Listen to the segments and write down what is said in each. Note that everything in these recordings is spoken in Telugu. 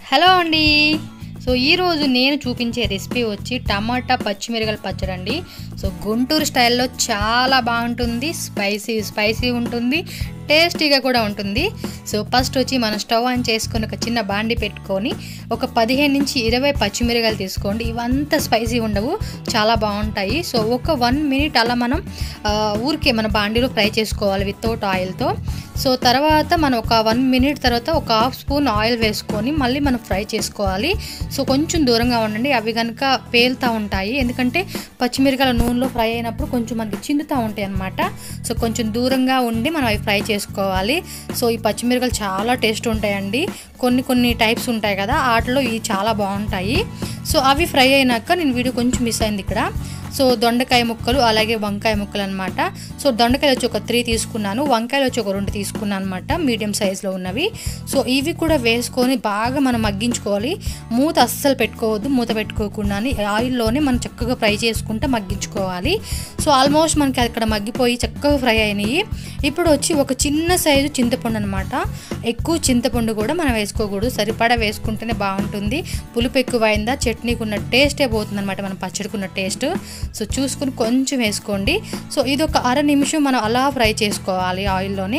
హలో అండి సో ఈరోజు నేను చూపించే రెసిపీ వచ్చి టమాటా పచ్చిమిరగల పచ్చడి అండి సో గుంటూరు స్టైల్లో చాలా బాగుంటుంది స్పైసీ స్పైసీ ఉంటుంది టేస్టీగా కూడా ఉంటుంది సో ఫస్ట్ వచ్చి మనం స్టవ్ ఆన్ చేసుకొని ఒక చిన్న బాండి పెట్టుకొని ఒక పదిహేను నుంచి ఇరవై పచ్చిమిరకాయలు తీసుకోండి ఇవంతా స్పైసీ ఉండవు చాలా బాగుంటాయి సో ఒక వన్ మినిట్ అలా మనం ఆ, ఊరికే మన బాండీలో ఫ్రై చేసుకోవాలి వితౌట్ ఆయిల్తో సో తర్వాత మనం ఒక వన్ మినిట్ తర్వాత ఒక హాఫ్ స్పూన్ ఆయిల్ వేసుకొని మళ్ళీ మనం ఫ్రై చేసుకోవాలి సో కొంచెం దూరంగా ఉండండి అవి కనుక పేలుతూ ఉంటాయి ఎందుకంటే పచ్చిమిరకాయల నూనెలో ఫ్రై అయినప్పుడు కొంచెం మనకి చిందుతూ ఉంటాయి అన్నమాట సో కొంచెం దూరంగా ఉండి మనం అవి ఫ్రై చేసుకోవాలి సో ఈ పచ్చిమిరకాయలు చాలా టేస్ట్ ఉంటాయండి కొన్ని కొన్ని టైప్స్ ఉంటాయి కదా వాటిలో ఇవి చాలా బాగుంటాయి సో అవి ఫ్రై అయినాక నేను వీడియో కొంచెం మిస్ అయింది ఇక్కడ సో దొండకాయ ముక్కలు అలాగే వంకాయ ముక్కలు అనమాట సో దొండకాయలు వచ్చి ఒక త్రీ తీసుకున్నాను వంకాయలు వచ్చి ఒక రెండు తీసుకున్నాను అనమాట మీడియం సైజులో ఉన్నవి సో ఇవి కూడా వేసుకొని బాగా మనం మగ్గించుకోవాలి మూత అస్సలు పెట్టుకోవద్దు మూత పెట్టుకోకుండా ఆయిల్లోనే మనం చక్కగా ఫ్రై చేసుకుంటే మగ్గించుకోవాలి సో ఆల్మోస్ట్ మనకి అక్కడ మగ్గిపోయి చక్కగా ఫ్రై అయినాయి ఇప్పుడు వచ్చి ఒక చిన్న సైజు చింతపండు అనమాట ఎక్కువ చింతపండు కూడా మనం వేసుకోకూడదు సరిపడా వేసుకుంటేనే బాగుంటుంది పులుపు ఎక్కువైందా చట్నీకి ఉన్న టేస్టే పోతుంది అనమాట మనం పచ్చడికున్న టేస్ట్ సో చూసుకుని కొంచెం వేసుకోండి సో ఇది ఒక అర నిమిషం మనం అలా ఫ్రై చేసుకోవాలి ఆయిల్లోనే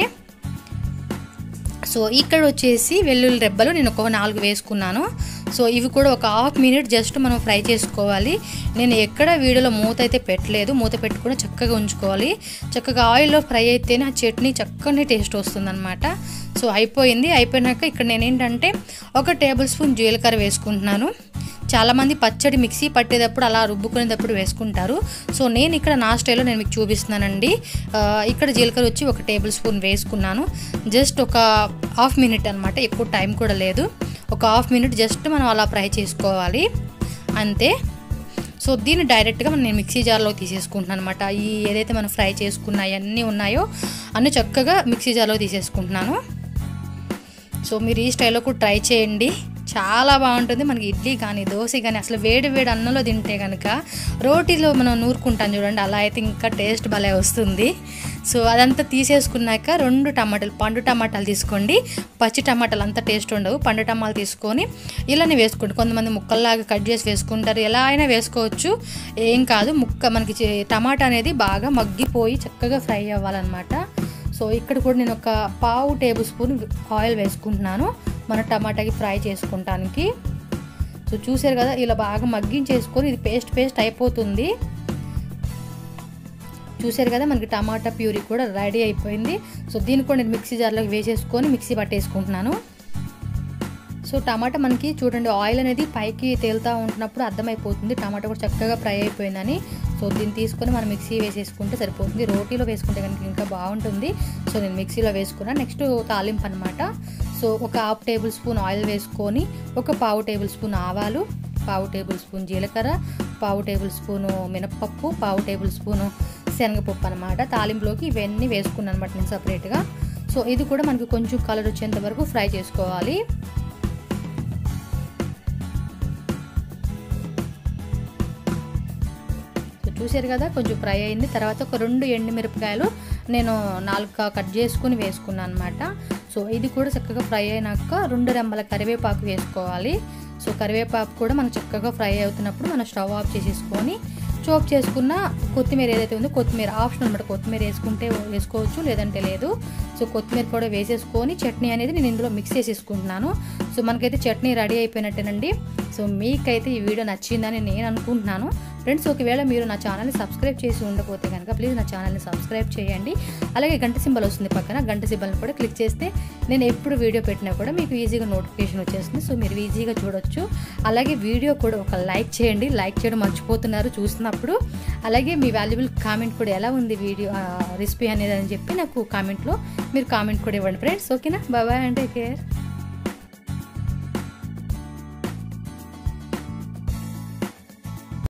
సో ఇక్కడ వచ్చేసి వెల్లుల్లి రెబ్బలు నేను ఒక నాలుగు వేసుకున్నాను సో ఇవి కూడా ఒక హాఫ్ మినిట్ జస్ట్ మనం ఫ్రై చేసుకోవాలి నేను ఎక్కడ వీడియోలో మూత అయితే పెట్టలేదు మూత పెట్టుకుని చక్కగా ఉంచుకోవాలి చక్కగా ఆయిల్లో ఫ్రై అయితేనే ఆ చట్నీ చక్కని టేస్ట్ వస్తుందన్నమాట సో అయిపోయింది అయిపోయినాక ఇక్కడ నేను ఏంటంటే ఒక టేబుల్ స్పూన్ జీలకర్ర వేసుకుంటున్నాను చాలామంది పచ్చడి మిక్సీ పట్టేటప్పుడు అలా రుబ్బుకునేటప్పుడు వేసుకుంటారు సో నేను ఇక్కడ నా స్టైల్లో నేను మీకు చూపిస్తున్నానండి ఆ, ఇక్కడ జీలకర్ర వచ్చి ఒక టేబుల్ స్పూన్ వేసుకున్నాను జస్ట్ ఒక హాఫ్ మినిట్ అనమాట ఎక్కువ టైం కూడా లేదు ఒక హాఫ్ మినిట్ జస్ట్ మనం అలా ఫ్రై చేసుకోవాలి అంతే సో దీన్ని డైరెక్ట్గా మనం నేను మిక్సీ జార్లో తీసేసుకుంటున్నాను అనమాట ఈ ఏదైతే మనం ఫ్రై చేసుకున్న అన్నీ ఉన్నాయో అన్నీ చక్కగా మిక్సీ జార్లో తీసేసుకుంటున్నాను సో మీరు ఈ స్టైల్లో కూడా ట్రై చేయండి చాలా బాగుంటుంది మనకి ఇడ్లీ కానీ దోశ కానీ అసలు వేడి వేడి అన్నంలో తింటే కనుక రోటీలో మనం నూరుకుంటాం చూడండి అలా అయితే ఇంకా టేస్ట్ భలే వస్తుంది సో అదంతా తీసేసుకున్నాక రెండు టమాటాలు పండు టమాటాలు తీసుకోండి పచ్చి టమాటాలు అంత టేస్ట్ ఉండవు పండు టమాటాలు తీసుకొని ఇలానే వేసుకోండి కొంతమంది ముక్కల్లాగా కట్ చేసి వేసుకుంటారు ఎలా అయినా వేసుకోవచ్చు ఏం కాదు ముక్క మనకి చే- టమాటా అనేది బాగా మగ్గిపోయి చక్కగా ఫ్రై అవ్వాలన్నమాట సో ఇక్కడ కూడా నేను ఒక పావు టేబుల్ స్పూన్ ఆయిల్ వేసుకుంటున్నాను మన టమాటాకి ఫ్రై చేసుకుంటానికి సో చూసారు కదా ఇలా బాగా మగ్గించేసుకొని ఇది పేస్ట్ పేస్ట్ అయిపోతుంది చూసారు కదా మనకి టమాటా ప్యూరీ కూడా రెడీ అయిపోయింది సో దీన్ని కూడా నేను మిక్సీ జార్లోకి వేసేసుకొని మిక్సీ పట్టేసుకుంటున్నాను సో టమాటా మనకి చూడండి ఆయిల్ అనేది పైకి తేలుతూ ఉంటున్నప్పుడు అర్థమైపోతుంది టమాటా కూడా చక్కగా ఫ్రై అయిపోయిందని సో దీన్ని తీసుకొని మనం మిక్సీ వేసేసుకుంటే సరిపోతుంది రోటీలో వేసుకుంటే కనుక ఇంకా బాగుంటుంది సో నేను మిక్సీలో వేసుకున్నాను నెక్స్ట్ తాలింపు అనమాట సో ఒక హాఫ్ టేబుల్ స్పూన్ ఆయిల్ వేసుకొని ఒక పావు టేబుల్ స్పూన్ ఆవాలు పావు టేబుల్ స్పూన్ జీలకర్ర పావు టేబుల్ స్పూను మినప్పప్పు పావు టేబుల్ స్పూను శనగపప్పు అనమాట తాలింపులోకి ఇవన్నీ వేసుకున్నాను అనమాట నేను సపరేట్గా సో ఇది కూడా మనకి కొంచెం కలర్ వచ్చేంత వరకు ఫ్రై చేసుకోవాలి సో చూసారు కదా కొంచెం ఫ్రై అయింది తర్వాత ఒక రెండు ఎండుమిరపకాయలు నేను నాలుగు కట్ చేసుకుని వేసుకున్నాను అనమాట సో ఇది కూడా చక్కగా ఫ్రై అయినాక రెండు రెమ్మల కరివేపాకు వేసుకోవాలి సో కరివేపాకు కూడా మనకు చక్కగా ఫ్రై అవుతున్నప్పుడు మనం స్టవ్ ఆఫ్ చేసేసుకొని చోప్ చేసుకున్న కొత్తిమీర ఏదైతే ఉందో కొత్తిమీర ఆప్షన్ అనమాట కొత్తిమీర వేసుకుంటే వేసుకోవచ్చు లేదంటే లేదు సో కొత్తిమీర కూడా వేసేసుకొని చట్నీ అనేది నేను ఇందులో మిక్స్ చేసేసుకుంటున్నాను సో మనకైతే చట్నీ రెడీ అయిపోయినట్టేనండి సో మీకైతే ఈ వీడియో నచ్చిందని నేను అనుకుంటున్నాను ఫ్రెండ్స్ ఒకవేళ మీరు నా ఛానల్ని సబ్స్క్రైబ్ చేసి ఉండకపోతే కనుక ప్లీజ్ నా ఛానల్ని సబ్స్క్రైబ్ చేయండి అలాగే గంట సింబల్ వస్తుంది పక్కన గంట సింబల్ని కూడా క్లిక్ చేస్తే నేను ఎప్పుడు వీడియో పెట్టినా కూడా మీకు ఈజీగా నోటిఫికేషన్ వచ్చేస్తుంది సో మీరు ఈజీగా చూడొచ్చు అలాగే వీడియో కూడా ఒక లైక్ చేయండి లైక్ చేయడం మర్చిపోతున్నారు చూస్తున్నప్పుడు అలాగే మీ వాల్యుబుల్ కామెంట్ కూడా ఎలా ఉంది వీడియో రెసిపీ అనేది అని చెప్పి నాకు కామెంట్లో మీరు కామెంట్ కూడా ఇవ్వండి ఫ్రెండ్స్ ఓకేనా బాబాయ్ అంటే కేర్